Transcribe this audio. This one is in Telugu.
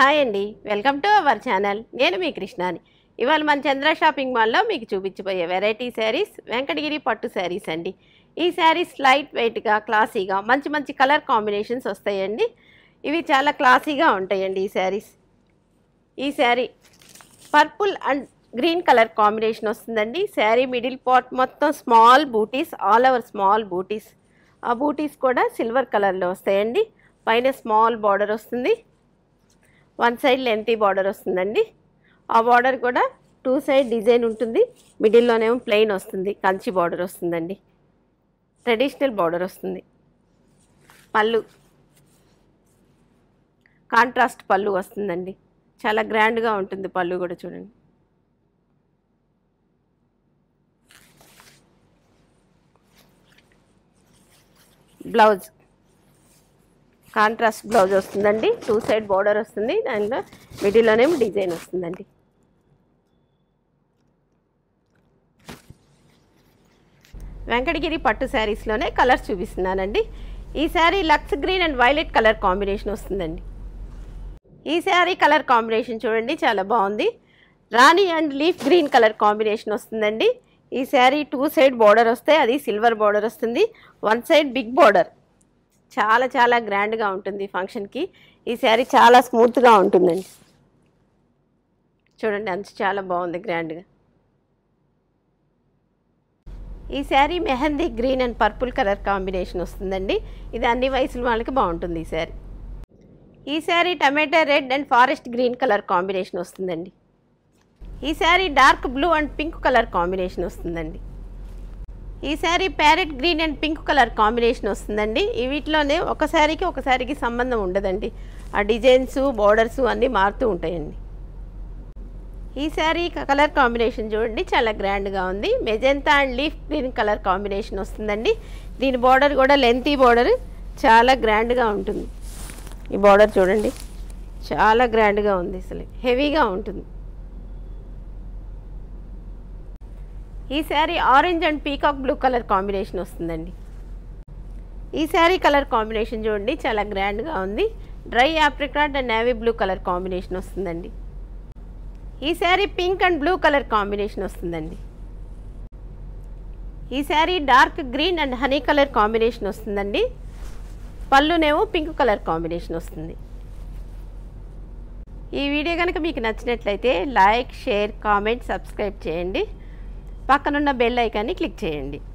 హాయ్ అండి వెల్కమ్ టు అవర్ ఛానల్ నేను మీ కృష్ణాని ఇవాళ మన చంద్ర షాపింగ్ మాల్లో మీకు చూపించబోయే వెరైటీ శారీస్ వెంకటగిరి పట్టు శారీస్ అండి ఈ శారీస్ లైట్ వెయిట్గా క్లాసీగా మంచి మంచి కలర్ కాంబినేషన్స్ వస్తాయండి ఇవి చాలా క్లాసీగా ఉంటాయండి ఈ శారీస్ ఈ sari purple and green colour combination వస్తుందండి శారీ మిడిల్ పార్ట్ మొత్తం small booties all over small booties ఆ బూటీస్ కూడా సిల్వర్ కలర్లో వస్తాయండి పైన స్మాల్ బార్డర్ వస్తుంది వన్ సైడ్ లెంతీ బార్డర్ వస్తుందండి ఆ బార్డర్ కూడా టూ సైడ్ డిజైన్ ఉంటుంది మిడిల్లోనేమో ప్లెయిన్ వస్తుంది కంచి బార్డర్ వస్తుందండి ట్రెడిషనల్ బార్డర్ వస్తుంది పళ్ళు కాంట్రాస్ట్ పళ్ళు వస్తుందండి చాలా గ్రాండ్గా ఉంటుంది పళ్ళు కూడా చూడండి బ్లౌజ్ కాంట్రాస్ట్ బ్లౌజ్ వస్తుందండి టూ సైడ్ బార్డర్ వస్తుంది దానిలో మిడిల్లోనేమో డిజైన్ వస్తుందండి వెంకటగిరి పట్టు శారీస్లోనే కలర్స్ చూపిస్తున్నానండి ఈ శారీ లక్స్ green and violet colour combination వస్తుందండి ఈ శారీ కలర్ కాంబినేషన్ చూడండి చాలా బాగుంది రాణి and leaf green colour combination వస్తుందండి ఈ శారీ టూ సైడ్ బార్డర్ వస్తే అది సిల్వర్ బార్డర్ వస్తుంది వన్ సైడ్ బిగ్ బార్డర్ చాలా చాలా గ్రాండ్గా ఉంటుంది ఫంక్షన్కి ఈ శారీ చాలా స్మూత్గా ఉంటుందండి చూడండి అంత చాలా బాగుంది గ్రాండ్గా ఈ sari mehndi green and purple colour combination వస్తుందండి ఇది అన్ని వయసుల వాళ్ళకి బాగుంటుంది ఈ శారీ ఈ sari tomato red and forest green colour combination వస్తుందండి ఈ sari dark blue and pink colour combination వస్తుందండి ఈ sari parrot green and pink colour combination వస్తుందండి ఈ వీటిలోనే ఒక శారీకి ఒక శారీకి సంబంధం ఉండదండి ఆ డిజైన్స్ బోర్డర్స్ అన్నీ మారుతూ ఉంటాయండి ఈ శారీ కలర్ కాంబినేషన్ చూడండి చాలా గ్రాండ్గా ఉంది magenta and leaf green colour combination వస్తుందండి దీని బార్డర్ కూడా లెంతీ బార్డర్ చాలా గ్రాండ్గా ఉంటుంది ఈ బార్డర్ చూడండి చాలా గ్రాండ్గా ఉంది అసలు హెవీగా ఉంటుంది ఈ sari orange and peacock blue colour combination వస్తుందండి ఈ శారీ కలర్ కాంబినేషన్ చూడండి చాలా గ్రాండ్గా ఉంది dry apricot and navy blue colour combination వస్తుందండి ఈ sari pink and blue colour combination వస్తుందండి ఈ sari dark green and honey colour combination వస్తుందండి పళ్ళునేమో పింక్ కలర్ కాంబినేషన్ వస్తుంది ఈ వీడియో కనుక మీకు నచ్చినట్లయితే లైక్ షేర్ కామెంట్ సబ్స్క్రైబ్ చేయండి పక్కనున్న బెల్ ఐకాన్ని క్లిక్ చేయండి